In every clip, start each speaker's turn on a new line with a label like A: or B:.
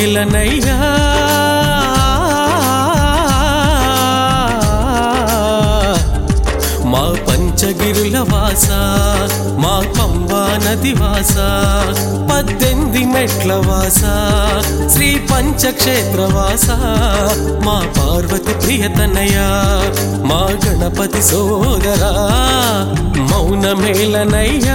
A: మౌనమేలనయ్యా మా పంచగిరుల వాస మా పంబా నది వాస పద్దెనిమిది మెట్ల వాస శ్రీ పంచక్షేత్ర వాస మా పార్వతి ప్రియతనయ మా గణపతి సోదరా మౌనమేలనయ్యా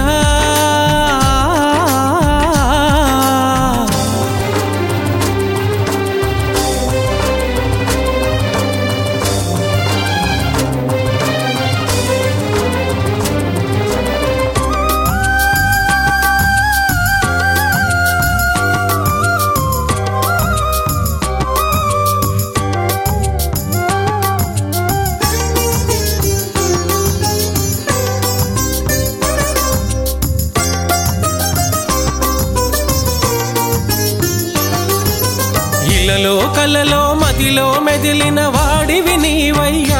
A: ఇలలో కలలో మదిలో మెదిలిన వాడివి నీవయ్యా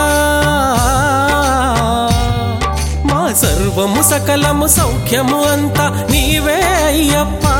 A: మా సర్వము సకలము సౌఖ్యము అంతా నీవే అయ్యప్పా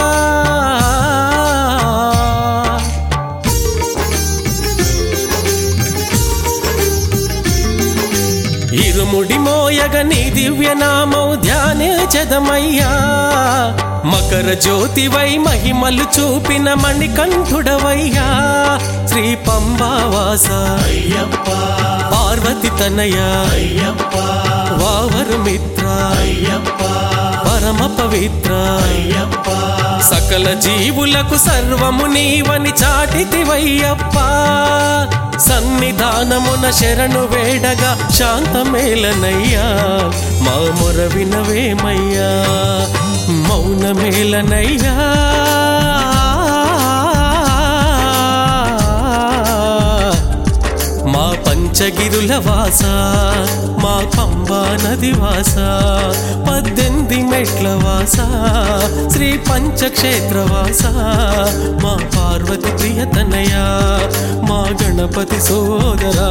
A: ఇరుముడి మోయగ నీ దివ్యనామం ధ్యానించదమయ్యా మకర జ్యోతివై మహిమలు చూపిన మణికంఠుడవయ్యా శ్రీ పంబావాస
B: అయ్యప్ప
A: పార్వతి తనయ
B: అయ్యప్ప
A: వావరు మిత్ర
B: అయ్యప్ప
A: పరమ పవిత్ర
B: అయ్యప్ప
A: సకల జీవులకు సర్వము నీవని చాటితివయ్యప్ప సన్నిధానమున శరణు వేడగా శాంతమేలనయ్యా మా మొర వినవేమయ్యా మౌనమేలనయ్యా మా పంచగిరుల వాస మా పంబా నది వాస పద్దెనిమిది మెట్ల వాస శ్రీ పంచక్షేత్ర వాస మా పార్వతి ప్రియతనయ మా గణపతి సోదరా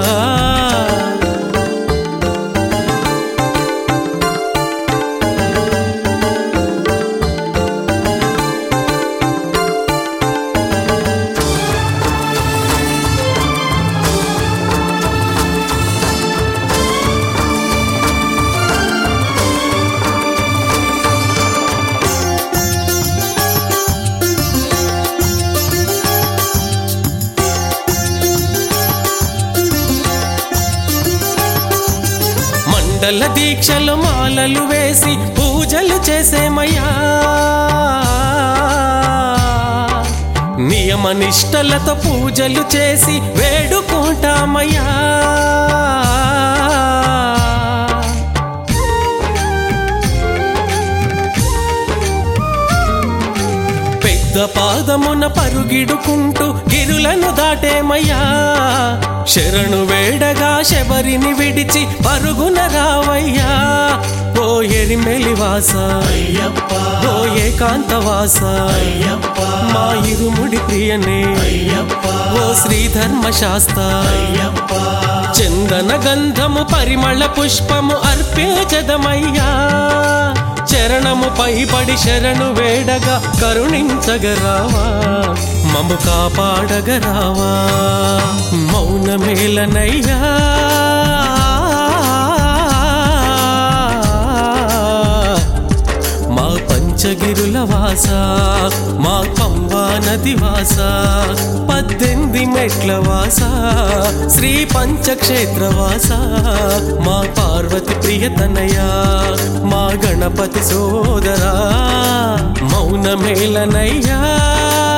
A: మండల దీక్షలు మాలలు వేసి పూజలు చేసేమయ్యా నియమ నిష్టలతో పూజలు చేసి వేడుకుంటామయ్యా పెద్ద పాదమున పరుగిడుకుంటూ గిరులను దాటేమయ్యా శరణు వేడగా శబరిని విడిచి పరుగున రావయ్యా ఓ ఎరిమెలివాస
B: అయ్యప్ప
A: ఓ ఏకాంతవాస
B: అయ్యప్ప
A: మా ఇరుముడి ప్రియనే
B: అయ్యప్ప
A: ఓ శ్రీధర్మ శాస్త్ర
B: అయ్యప్ప
A: చందన గంధము పరిమళ పుష్పము అర్పించదమయ్యా చరణము పైబడి శరణు వేడగా కరుణించగరావా మము కాపాడగరావా మౌనమేలనయ్యా మా పంచగిరుల వాస మా పంబా నది వాస పద్దెనిమిది మెట్ల వాస శ్రీ పంచక్షేత్ర వాస మా పార్వతి ప్రియతనయ మా గణపతి సోదరా మౌనమేలనయ్యా